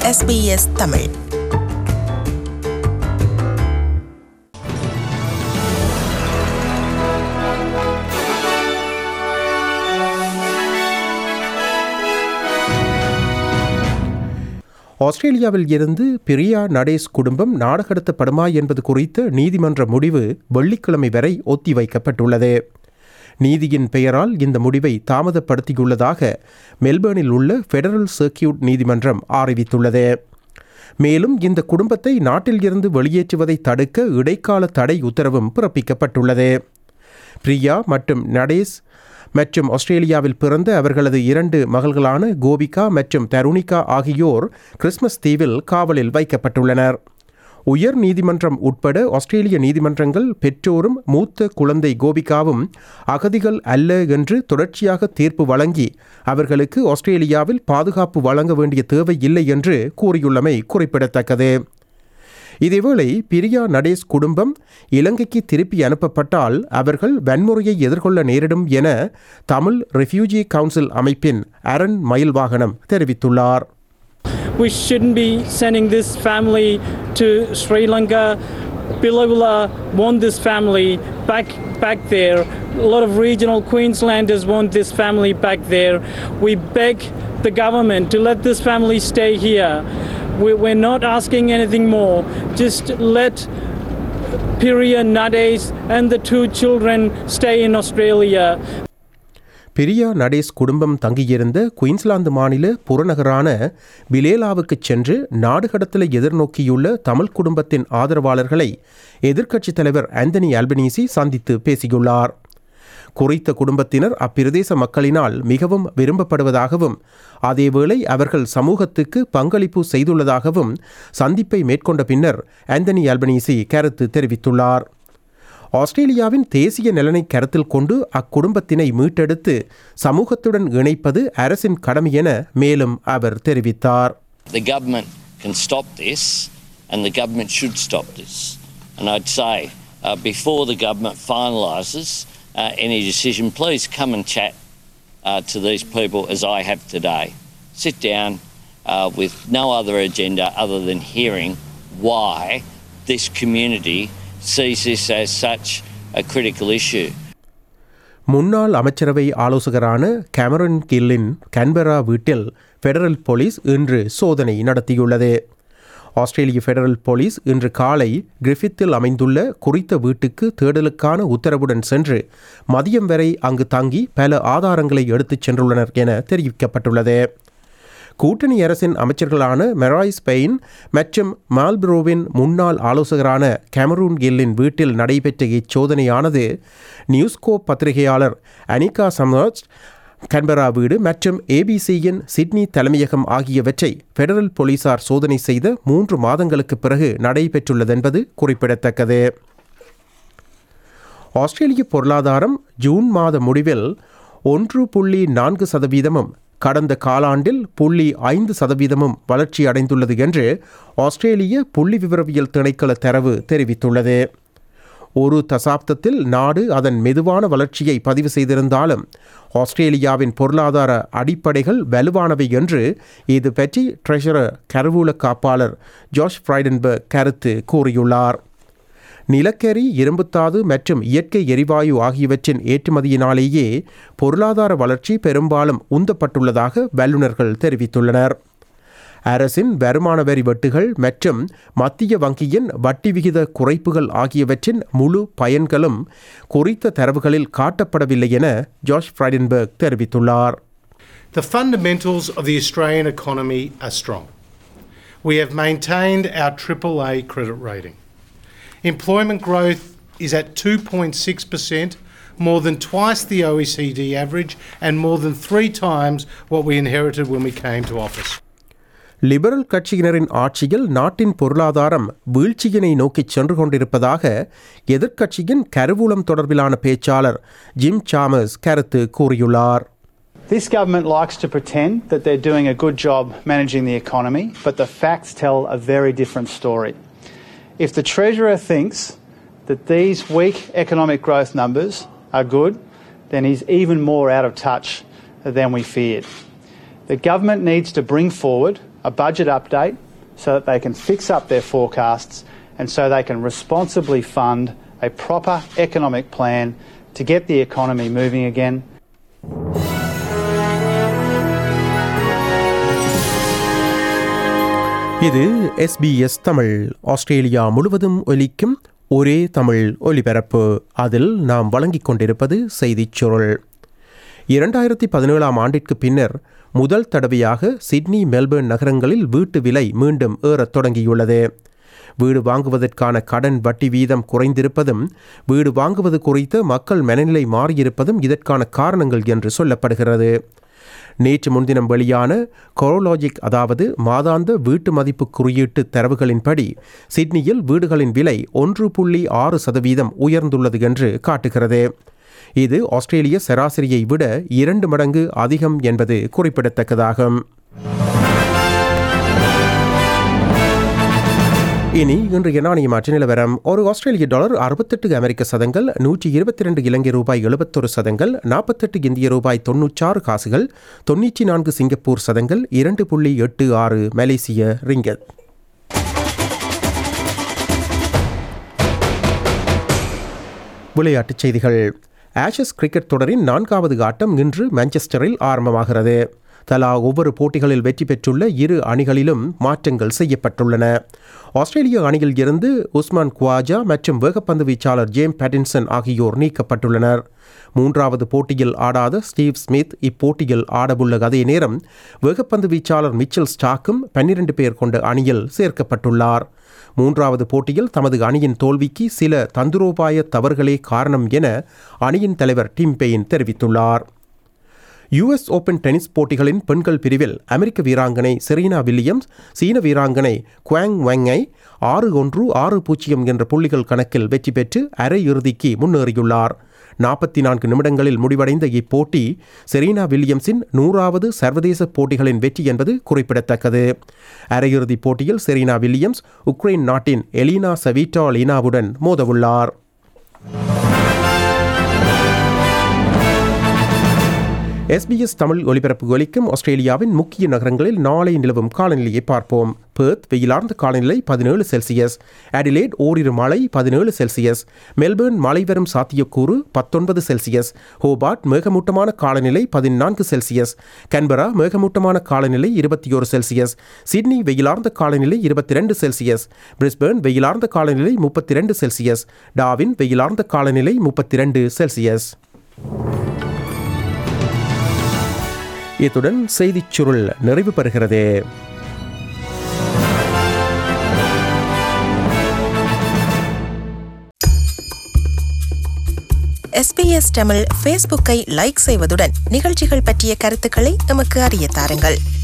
SBS Tamil ஆஸ்திரேலியாவில் இருந்து பிரியா நடேஸ் குடும்பம் நாடகடத்தப்படுமா என்பது குறித்த நீதிமன்ற முடிவு வெள்ளிக்கிழமை வரை ஒத்திவைக்கப்பட்டுள்ளது நீதியின் பெயரால் இந்த முடிவை தாமதப்படுத்தியுள்ளதாக மெல்பர்னில் உள்ள ஃபெடரல் சர்க்கியூட் நீதிமன்றம் அறிவித்துள்ளது மேலும் இந்த குடும்பத்தை நாட்டில் இருந்து வெளியேற்றுவதை தடுக்க இடைக்கால தடை உத்தரவும் பிறப்பிக்கப்பட்டுள்ளது பிரியா மற்றும் நடேஸ் மற்றும் ஆஸ்திரேலியாவில் பிறந்த அவர்களது இரண்டு மகள்களான கோபிகா மற்றும் தருணிகா ஆகியோர் கிறிஸ்மஸ் தீவில் காவலில் வைக்கப்பட்டுள்ளனர் உயர் நீதிமன்றம் உட்பட ஆஸ்திரேலிய நீதிமன்றங்கள் பெற்றோரும் மூத்த குழந்தை கோபிகாவும் அகதிகள் அல்ல என்று தொடர்ச்சியாக தீர்ப்பு வழங்கி அவர்களுக்கு ஆஸ்திரேலியாவில் பாதுகாப்பு வழங்க வேண்டிய தேவை இல்லை என்று கூறியுள்ளமை குறிப்பிடத்தக்கது இதேவேளை பிரியா நடேஸ் குடும்பம் இலங்கைக்கு திருப்பி அனுப்பப்பட்டால் அவர்கள் வன்முறையை எதிர்கொள்ள நேரிடும் என தமிழ் ரெஃப்யூஜி கவுன்சில் அமைப்பின் அரண் மயில்வாகனம் தெரிவித்துள்ளார் we shouldn't be sending this family to Sri Lanka. Pillavula want this family back back there. A lot of regional Queenslanders want this family back there. We beg the government to let this family stay here. We, we're not asking anything more. Just let Piria Nades and the two children stay in Australia. Priya நடேஸ் குடும்பம் தங்கியிருந்த Queensland மாநில புறநகரான பிலேலாவுக்கு சென்று நாடு கடத்தலை எதிர்நோக்கியுள்ள தமிழ் குடும்பத்தின் ஆதரவாளர்களை எதிர்க்கட்சித் தலைவர் ஆந்தனி ஆல்பனீசி சந்தித்து பேசியுள்ளார் குறித்த குடும்பத்தினர் அப்பிரதேச மக்களினால் மிகவும் விரும்பப்படுவதாகவும் அதேவேளை அவர்கள் சமூகத்துக்கு பங்களிப்பு செய்துள்ளதாகவும் சந்திப்பை மேற்கொண்ட பின்னர் ஆந்தனி ஆல்பனீசி கருத்து தெரிவித்துள்ளார் ஆஸ்திரேலியாவின் தேசிய நலனை கருத்தில் கொண்டு அக்குடும்பத்தினை மீட்டெடுத்து சமூகத்துடன் இணைப்பது அரசின் கடமை என மேலும் அவர் தெரிவித்தார் The government can stop this, and the government should stop this. And I'd say, uh, before the government finalises uh, any decision, please come and chat uh, to these people as I have today. Sit down uh, with no other agenda other than hearing why this community sees this as such a critical issue. முன்னாள் அமைச்சரவை ஆலோசகரான Cameron கில்லின் Canberra வீட்டில் federal police இன்று சோதனை நடத்தியுள்ளது ஆஸ்திரேலிய federal police இன்று காலை கிரிஃபித்தில் அமைந்துள்ள குறித்த வீட்டுக்கு தேடலுக்கான உத்தரவுடன் சென்று மதியம் வரை அங்கு தங்கி பல ஆதாரங்களை எடுத்துச் சென்றுள்ளனர் என தெரிவிக்கப்பட்டுள்ளது கூட்டணி அரசின் அமைச்சர்களான மெராய் ஸ்பெயின் மற்றும் மால்ப்ரோவின் முன்னாள் ஆலோசகரான கேமரூன் கில்லின் வீட்டில் நடைபெற்ற இச்சோதனையானது நியூஸ்கோ பத்திரிகையாளர் அனிகா சமர்ஸ் கன்பரா வீடு மற்றும் ஏபிசியின் சிட்னி தலைமையகம் ஆகியவற்றை ஃபெடரல் போலீசார் சோதனை செய்த மூன்று மாதங்களுக்கு பிறகு நடைபெற்றுள்ளதென்பது குறிப்பிடத்தக்கது ஆஸ்திரேலிய பொருளாதாரம் ஜூன் மாத முடிவில் ஒன்று புள்ளி நான்கு சதவீதமும் கடந்த காலாண்டில் புள்ளி ஐந்து சதவீதமும் வளர்ச்சி அடைந்துள்ளது என்று ஆஸ்திரேலிய புள்ளி விவரவியல் திணைக்கள தரவு தெரிவித்துள்ளது ஒரு தசாப்தத்தில் நாடு அதன் மெதுவான வளர்ச்சியை பதிவு செய்திருந்தாலும் ஆஸ்திரேலியாவின் பொருளாதார அடிப்படைகள் வலுவானவை என்று இது பற்றி ட்ரெஷரர் கருவூல காப்பாளர் ஜார்ஜ் ஃப்ரைடன்பர்க் கருத்து கூறியுள்ளார் நிலக்கரி இரும்புத்தாது மற்றும் இயற்கை எரிவாயு ஆகியவற்றின் ஏற்றுமதியினாலேயே பொருளாதார வளர்ச்சி பெரும்பாலும் உந்தப்பட்டுள்ளதாக வல்லுநர்கள் தெரிவித்துள்ளனர் அரசின் வருமான வரி வெட்டுகள் மற்றும் மத்திய வங்கியின் வட்டி விகித குறைப்புகள் ஆகியவற்றின் முழு பயன்களும் குறித்த தரவுகளில் காட்டப்படவில்லை என ஜார்ஜ் ஃப்ரைடன்பர்க் தெரிவித்துள்ளார் The fundamentals of the Australian economy are strong. We have maintained our AAA credit rating. Employment growth is at 2.6%, more than twice the OECD average and more than three times what we inherited when we came to office. Liberal கட்சியினரின் ஆட்சியில் நாட்டின் பொருளாதாரம் வீழ்ச்சியினை நோக்கிச் சென்று கொண்டிருப்பதாக எதிர்க்கட்சியின் கருவூலம் தொடர்பிலான பேச்சாளர் gym Chalmers கருத்து கூறியுள்ளார் This government likes to pretend that they're doing a good job managing the economy, but the facts tell a very different story. If the Treasurer thinks that these weak economic growth numbers are good, then he's even more out of touch than we feared. The government needs to bring forward a budget update so that they can fix up their forecasts and so they can responsibly fund a proper economic plan to get the economy moving again இது SBS Tamil Australia முழுவதும் ஒலிக்கும் ஒரே தமிழ் ஒலிபரப்பு அதில் நாம் வழங்கிக் கொண்டிருப்பது செய்திச் சுருள் இரண்டாயிரத்தி பதினேழாம் ஆண்டிற்கு பின்னர் முதல் தடவையாக சிட்னி மெல்பர்ன் நகரங்களில் வீட்டு விலை மீண்டும் ஏறத் தொடங்கியுள்ளது வீடு வாங்குவதற்கான கடன் வட்டி வீதம் குறைந்திருப்பதும் வீடு வாங்குவது குறித்த மக்கள் மனநிலை மாறியிருப்பதும் இதற்கான காரணங்கள் என்று சொல்லப்படுகிறது நேற்று முன்தினம் வெளியான கொரோலாஜிக் அதாவது மாதாந்த வீட்டு மதிப்பு குறியீட்டு தரவுகளின்படி சிட்னியில் வீடுகளின் விலை ஒன்று புள்ளி ஆறு சதவீதம் உயர்ந்துள்ளது என்று காட்டுகிறது இது ஆஸ்திரேலிய சராசரியை விட இரண்டு மடங்கு அதிகம் என்பது குறிப்பிடத்தக்கதாகும் இனி இன்றைய நாணய மாற்று நிலவரம் ஒரு ஆஸ்திரேலிய டாலர் அறுபத்தெட்டு அமெரிக்க சதங்கள் நூற்றி இருபத்தி ரெண்டு இலங்கை ரூபாய் எழுபத்தொரு சதங்கள் நாற்பத்தெட்டு இந்திய ரூபாய் தொன்னூற்றாறு காசுகள் தொண்ணூற்றி நான்கு சிங்கப்பூர் சதங்கள் இரண்டு புள்ளி எட்டு ஆறு மலேசிய ரிங்கத் விளையாட்டுச் செய்திகள் ஆஷஸ் கிரிக்கெட் தொடரின் நான்காவது ஆட்டம் இன்று மான்செஸ்டரில் ஆரம்பமாகிறது தலா ஒவ்வொரு போட்டிகளில் வெற்றி பெற்றுள்ள இரு அணிகளிலும் மாற்றங்கள் செய்யப்பட்டுள்ளன ஆஸ்திரேலிய அணியில் இருந்து உஸ்மான் குவாஜா மற்றும் வேகப்பந்து வீச்சாளர் ஜேம் பேட்டின்சன் ஆகியோர் நீக்கப்பட்டுள்ளனர் மூன்றாவது போட்டியில் ஆடாத ஸ்டீவ் ஸ்மித் இப்போட்டியில் ஆடவுள்ள அதே நேரம் வேகப்பந்து வீச்சாளர் மிச்சல் ஸ்டாக்கும் பன்னிரண்டு பேர் கொண்ட அணியில் சேர்க்கப்பட்டுள்ளார் மூன்றாவது போட்டியில் தமது அணியின் தோல்விக்கு சில தந்திரோபாய தவறுகளே காரணம் என அணியின் தலைவர் டிம் பெயின் தெரிவித்துள்ளார் யுஎஸ் ஓபன் டென்னிஸ் போட்டிகளின் பெண்கள் பிரிவில் அமெரிக்க வீராங்கனை செரீனா வில்லியம்ஸ் சீன வீராங்கனை குவாங் வெங்கை ஆறு ஒன்று ஆறு பூஜ்ஜியம் என்ற புள்ளிகள் கணக்கில் வெற்றி பெற்று அரையிறுதிக்கு முன்னேறியுள்ளார் நாற்பத்தி நான்கு நிமிடங்களில் முடிவடைந்த இப்போட்டி செரீனா வில்லியம்ஸின் நூறாவது சர்வதேச போட்டிகளின் வெற்றி என்பது குறிப்பிடத்தக்கது அரையிறுதிப் போட்டியில் செரீனா வில்லியம்ஸ் உக்ரைன் நாட்டின் எலினா சவிட்டா லீனாவுடன் மோதவுள்ளார் எஸ்பிஎஸ் தமிழ் ஒலிபரப்பு ஒலிக்கும் ஆஸ்திரேலியாவின் முக்கிய நகரங்களில் நாளை நிலவும் காலநிலையை பார்ப்போம் பெர்த் வெயிலார்ந்த காலநிலை பதினேழு செல்சியஸ் அடிலேட் ஓரிரு மழை பதினேழு செல்சியஸ் மெல்பர்ன் மழை வரும் சாத்தியக்கூறு பத்தொன்பது செல்சியஸ் ஹோபார்ட் மேகமூட்டமான காலநிலை பதினான்கு செல்சியஸ் கன்பரா மேகமூட்டமான காலநிலை இருபத்தி ஒரு செல்சியஸ் சிட்னி வெயிலார்ந்த காலநிலை இருபத்தி ரெண்டு செல்சியஸ் பிரிஸ்பர்ன் வெயிலார்ந்த காலநிலை முப்பத்தி ரெண்டு செல்சியஸ் டாவின் வெயிலார்ந்த காலநிலை முப்பத்தி ரெண்டு செல்சியஸ் இத்துடன் செய்திச் சுருள் நிறைவு பெறுகிறது எஸ்பிஎஸ் தமிழ் ஃபேஸ்புக்கை லைக் செய்வதுடன் நிகழ்ச்சிகள் பற்றிய கருத்துக்களை எமக்கு அறிய தாருங்கள்